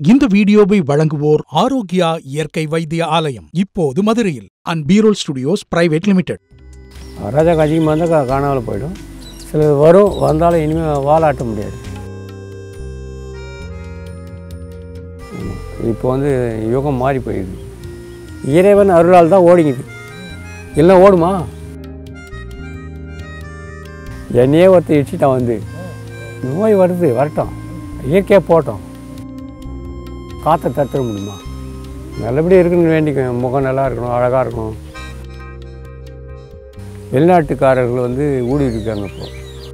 இந்த வீடியோவை வழங்குவோர் ஆரோக்கியா இயற்கை வைத்திய ஆலயம் இப்போது மதுரையில் அண்ட் பீரோல் ஸ்டுடியோஸ் பிரைவேட் லிமிடெட் ரஜம் அதிகமாக இருந்தால் கா- காணாமல் போயிடும் சிலது வரும் வந்தாலும் இனிமேல் வாலாட்ட முடியாது ஆமா. இப்போ வந்து யுகம் மாறி போயிடுது இறைவன் அருளால் தான் ஓடிங்குது இல்லை ஓடுமா என்னையே ஒருத்தர் இடிச்சிட்டான் வந்து நோய் வருது வரட்டும் இயற்கையாக போட்டோம் காற்றை தத்துற முடியுமா நல்லபடியாக இருக்குன்னு வேண்டிக்க முகம் நல்லா இருக்கணும் அழகாக இருக்கணும் வெளிநாட்டுக்காரர்கள் வந்து ஊடி இருக்காங்க இப்போ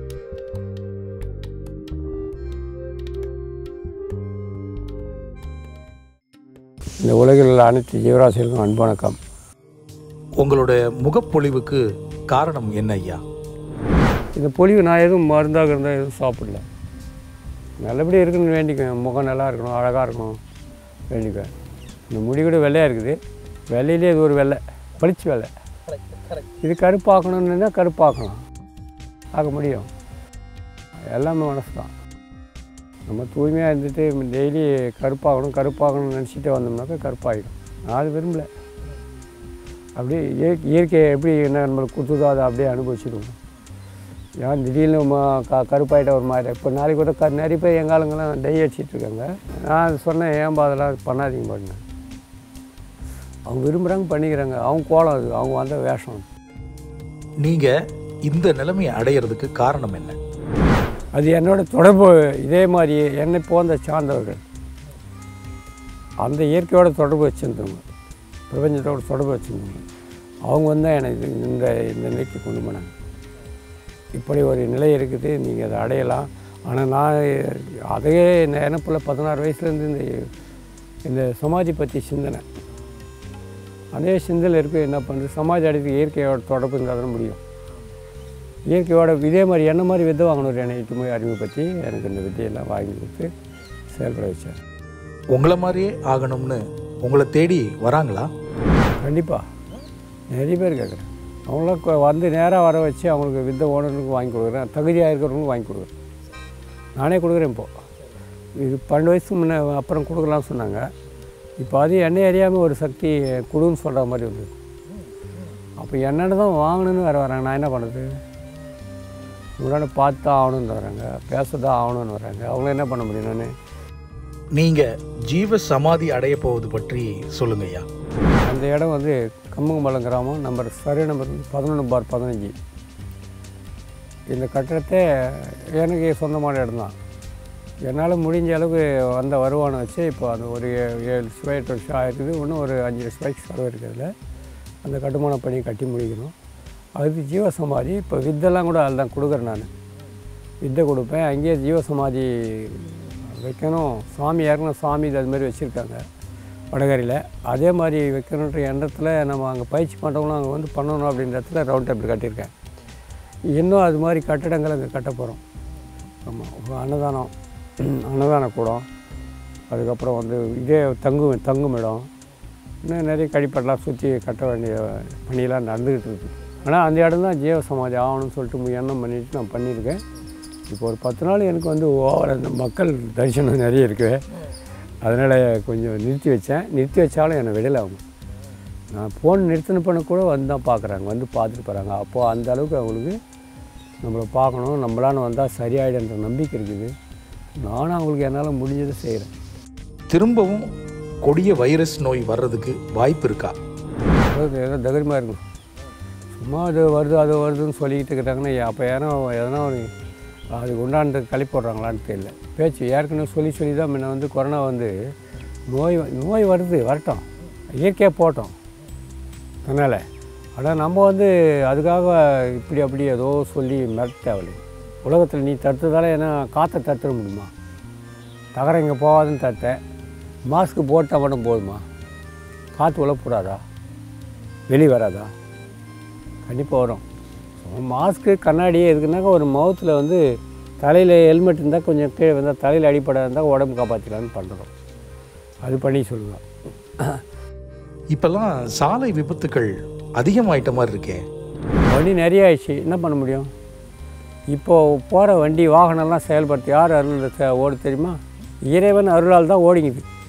இந்த உலகில் உள்ள அனைத்து ஜீவராசிகளுக்கும் அன்பணக்கம் உங்களோட முகப்பொழிவுக்கு காரணம் என்ன ஐயா இந்த பொலிவு நான் எதுவும் மருந்தாக இருந்தால் எதுவும் சாப்பிடல நல்லபடியாக இருக்குன்னு வேண்டிக்குவேன் முகம் நல்லா இருக்கணும் அழகாக இருக்கணும் வேண்டிக்குவேன் இந்த முடி கூட வெள்ளையாக இருக்குது வெள்ளையிலே இது ஒரு வெள்ளை பளிச்சு வெள்ளை இது கருப்பாக்கணும்னா கருப்பாக்கலாம் ஆக முடியும் எல்லாமே மனசு தான் நம்ம தூய்மையாக இருந்துட்டு டெய்லி கருப்பாகணும் கருப்பாகணும்னு நினச்சிட்டே வந்தோம்னாக்கா கருப்பாகிடும் நான் அது விரும்பல அப்படியே இயற்கை இயற்கையை எப்படி என்ன நம்மளுக்கு கொடுத்ததோ அதை அப்படியே அனுபவிச்சிடுவோம் ஏன் திடீர்னு ம க கருப்பாயிட்ட ஒரு மாதிரி இப்போ நாளைக்கு கூட க நிறைய பேர் எங்கள் ஆளுங்கெல்லாம் டை அடிச்சிட்டு இருக்காங்க நான் அது சொன்னேன் ஏன்பா அதெல்லாம் பண்ணாதீங்க பண்ணேன் அவங்க விரும்புகிறாங்க பண்ணிக்கிறாங்க அவங்க கோலம் அது அவங்க வந்த வேஷம் நீங்க இந்த நிலைமையை அடையிறதுக்கு காரணம் என்ன அது என்னோட தொடர்பு இதே மாதிரி என்னை போன்ற சார்ந்தவர்கள் அந்த இயற்கையோட தொடர்பு வச்சுருந்தவங்க பிரபஞ்சத்தோட தொடர்பு வச்சுருந்தவங்க அவங்க வந்து எனக்கு இந்த இந்த நிலைக்கு கொண்டு போனாங்க இப்படி ஒரு நிலை இருக்குது நீங்கள் அதை அடையலாம் ஆனால் நான் அதையே நினப்பில் பதினாறு வயசுலேருந்து இந்த இந்த சமாதி பற்றி சிந்தனை அதே சிந்தனை இருக்கு என்ன பண்ணுறது சமாதி அடைத்து இயற்கையோட தொடர்பு இருந்தால் தான் முடியும் இயற்கையோட இதே மாதிரி என்ன மாதிரி வித்தை வாங்கணும் என்னைக்கு போய் அறிமுகப்படுத்தி எனக்கு இந்த வித்தையெல்லாம் வாங்கி கொடுத்து செயல்பட வச்சார் உங்களை மாதிரியே ஆகணும்னு உங்களை தேடி வராங்களா கண்டிப்பாக நிறைய பேர் கேட்குறேன் அவங்களாம் கொ- வந்து நேராக வர வச்சு அவங்களுக்கு வித்தை ஓனருக்கு வாங்கி கொடுக்குறேன் தகுதியாக இருக்கிறவங்களுக்கு வாங்கி கொடுக்குறேன் நானே கொடுக்குறேன் இப்போது இது பன்னெண்டு வயசுக்கு முன்னே அப்புறம் கொடுக்கலாம்னு சொன்னாங்க இப்போ அது என்னை அறியாமல் ஒரு சக்தி கொடுன்னு சொல்கிற மாதிரி வந்தது அப்போ என்னென்ன தான் வாங்கணும்னு வேறு வராங்க நான் என்ன பண்ணுறது உடனே பார்த்து தான் ஆகணும்னு வராங்க பேச தான் ஆகணும்னு வராங்க அவங்கள என்ன பண்ண முடியும் நான் நீங்க ஜீவ சமாதி அடைய போவது பற்றி சொல்லுங்க ஐயா அந்த இடம் வந்து கம்மங்கம்பாளையம் கிராமம் நம்பர் சரி நம்பர் பதினொன்று பார் பதினஞ்சு இந்த கட்டடத்தை எனக்கு சொந்தமான இடம் தான் என்னால் முடிஞ்ச அளவுக்கு வந்த வருமானம் வச்சு இப்போ அந்த ஒரு ஏ- ஏழு ஸ்கொயர் எட்டு வருஷம் ஆயிருக்குது இன்னும் ஒரு அஞ்சு ஸ்கொயர் செலவு இருக்கிறதுல அந்த கட்டுமான பணியை கட்டி முடிக்கணும் அதுக்கு ஜீவசமாதி இப்போ வித்தெல்லாம் கூட அதில் தான் கொடுக்குறேன் நான் வித்தை கொடுப்பேன் அங்கேயே ஜீவசமாதி வைக்கணும் சாமி ஏற்கனவே சாமி இது அது மாதிரி வச்சுருக்காங்க வடகரியில் அதே மாதிரி வைக்கணுன்ற எண்ணத்தில் நம்ம அங்கே பயிற்சி பண்ணுறவங்களும் அங்கே வந்து பண்ணணும் அப்படின்ற இடத்துல ரவுண்ட் டேபிள் கட்டியிருக்கேன் இன்னும் அது மாதிரி கட்டடங்கள் அங்கே கட்ட போகிறோம் ஆமாம் அன்னதானம் அன்னதான கூடம் அதுக்கப்புறம் வந்து இதே தங்கும் தங்கும் இடம் இன்னும் நிறைய கழிப்படலாம் சுற்றி கட்ட வேண்டிய பணியெல்லாம் நடந்துக்கிட்டு இருக்குது ஆனால் அந்த இடம் தான் ஜீவ சமாதி ஆகணும்னு சொல்லிட்டு மு- எண்ணம் பண்ணிட்டு நான் பண்ணியிருக்கேன் இப்போ ஒரு பத்து நாள் எனக்கு வந்து ஓவர் அந்த மக்கள் தரிசனம் நிறைய இருக்குது அதனால் கொஞ்சம் நிறுத்தி வச்சேன் நிறுத்தி வச்சாலும் என்னை விடலை அவங்க நான் ஃபோன் நிறுத்தின பண்ண கூட வந்து தான் பார்க்குறாங்க வந்து பார்த்துட்டு போகிறாங்க அப்போது அந்த அளவுக்கு அவங்களுக்கு நம்மளை பார்க்கணும் நம்மளான வந்தால் சரியாயிடுன்ற நம்பிக்கை இருக்குது நானும் அவங்களுக்கு என்னால் முடிஞ்சதை செய்கிறேன் திரும்பவும் கொடிய வைரஸ் நோய் வர்றதுக்கு வாய்ப்பு இருக்கா அதாவது ஏதோ தைரியமாக இருக்கும் சும்மா அது வருது அது வருதுன்னு சொல்லிக்கிட்டு இருக்கிறாங்கன்னா அப்போ ஏன்னா எதனா ஒரு அதுக்கு உண்டான களி போடுறாங்களான்னு தெரியல பேச்சு ஏற்கனவே சொல்லி சொல்லி தான் முன்ன வந்து கொரோனா வந்து நோய் வ- நோய் வருது வரட்டும் இயற்கையாக போட்டோம் அதனால் ஆனால் நம்ம வந்து அதுக்காக இப்படி அப்படி ஏதோ சொல்லி மிரட்ட தேவையில்லை உலகத்தில் நீ தடுத்ததால என்ன காற்றை தடுத்துட முடியுமா தகரம் இங்கே போகாதுன்னு தடுத்தேன் மாஸ்க்கு போட்டால் மட்டும் போதுமா காற்று உள்ள போடாதா வெளியே வராதா கண்டிப்பாக வரும் மாஸ்க்கு கண்ணாடியே எதுக்குனாக்கா ஒரு மவுத்தில் வந்து தலையில் ஹெல்மெட் இருந்தால் கொஞ்சம் கீழே வந்தால் தலையில் அடிப்படை இருந்தால் உடம்பு காப்பாற்றிக்கலான்னு பண்ணுறோம் அது பண்ணி சொல்லுவேன் இப்பெல்லாம் சாலை விபத்துக்கள் அதிகமாயிட்ட மாதிரி இருக்கே வண்டி நிறைய ஆயிடுச்சு என்ன பண்ண முடியும் இப்போது போகிற வண்டி வாகனம்லாம் செயல்படுத்தி யார் அருள் செ- ஓடு தெரியுமா இறைவன் அருளால் தான் ஓடிங்குது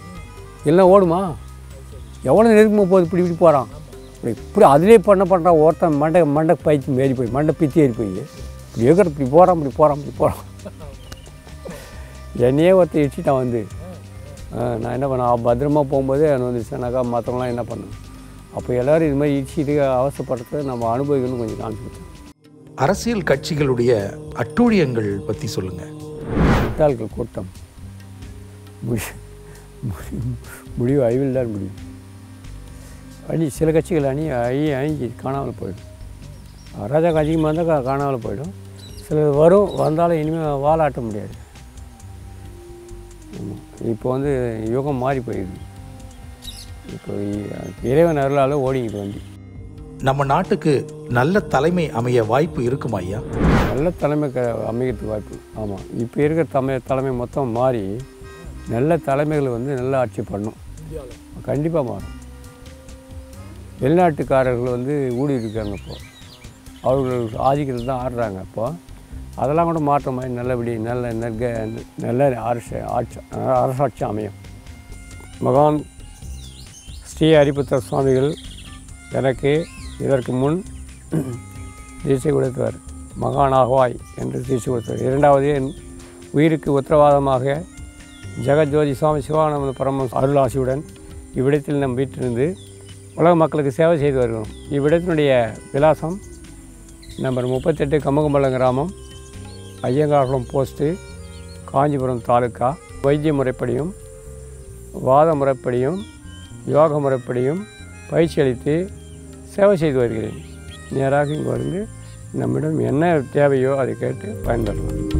எல்லாம் ஓடுமா எவ்வளோ நெருக்கமாக போகுது இப்படி இப்படி போகிறான் இப்படி இப்படி அதிலே பண்ண பண்ணுறான் ஒருத்தன் மண்டை மண்டை பயிற்சி மேறி போய் மண்டை பித்தி ஏறி போய் இப்படி எகிற இப்படி போகிறான் இப்படி போகிறான் இப்படி போகிறான் என்னையே ஒருத்தன் இடிச்சிட்டான் வந்து ஆ, நான் என்ன பண்ணேன் பத்திரமா போகும்போது என்ன வந்துச்சுனாக்கா மற்றவங்களாம் என்ன பண்ணேன் அப்போ எல்லோரும் இது மாதிரி இடிச்சிட்டு அவசரப்படுறத நம்ம அனுபவிக்கணும்னு கொஞ்சம் காமிச்சு அரசியல் கட்சிகளுடைய அட்டூழியங்கள் பற்றி சொல்லுங்க முட்டாள்கள் கூட்டம் முடி முடி- முடிவு அழிவில் தான் முடியும் அணி சில கட்சிகள் அணி அழி அழிஞ்சி காணாமல் போயிடும் ராஜாக்கு அதிகமாக இருந்தால் கா- காணாமல் போயிடும் சிலது வரும் வந்தாலும் இனிமேல் வாலாட்ட முடியாது ஆமாம். இப்போ வந்து யுகம் மாறி போயிடுது இப்போ இ- இறைவன் அருளால் ஓடிக்குது வண்டி நம்ம நாட்டுக்கு நல்ல தலைமை அமைய வாய்ப்பு இருக்குமா ஐயா நல்ல தலைமை க அமைக்கிறதுக்கு வாய்ப்பு ஆமாம் இப்போ இருக்கிற தலைமை தலைமை மொத்தம் மாறி நல்ல தலைமைகள் வந்து நல்ல ஆட்சி பண்ணும் கண்டிப்பாக மாறும் வெளிநாட்டுக்காரர்கள் வந்து ஊடுருவி இருக்காங்க இப்போ அவர்கள் ஆதிக்கத்தில் தான் ஆடுறாங்க இப்போ அதெல்லாம் கூட மாற்ற மாதிரி நல்லபடி நல்ல நெற்க நல்ல அரசு ஆட்சி அரசாட்சி அமையும் மகான் ஸ்ரீ ஹரிபுத்திர சுவாமிகள் எனக்கு இதற்கு முன் தீட்சை கொடுத்தவர் மகானாகவாய் என்று தீட்சை கொடுத்தவர் இரண்டாவது என் உயிருக்கு உத்தரவாதமாக ஜெகஜோதி சுவாமி சிவானந்த பரம அருளாசியுடன் இவ்விடத்தில் நம் வீட்டிலிருந்து உலக மக்களுக்கு சேவை செய்து வருகிறோம் இவ்விடத்தினுடைய விலாசம் நம்பர் முப்பத்தெட்டு கம்மகம்பலம் கிராமம் ஐயங்கார்குளம் போஸ்ட்டு காஞ்சிபுரம் தாலுக்கா வைத்திய முறைப்படியும் வாத முறைப்படியும் யோக முறைப்படியும் பயிற்சி அளித்து சேவை செய்து வருகிறேன் நேராக இங்கே வந்து நம்மிடம் என்ன தேவையோ அதை கேட்டு பயன்பெறலாம்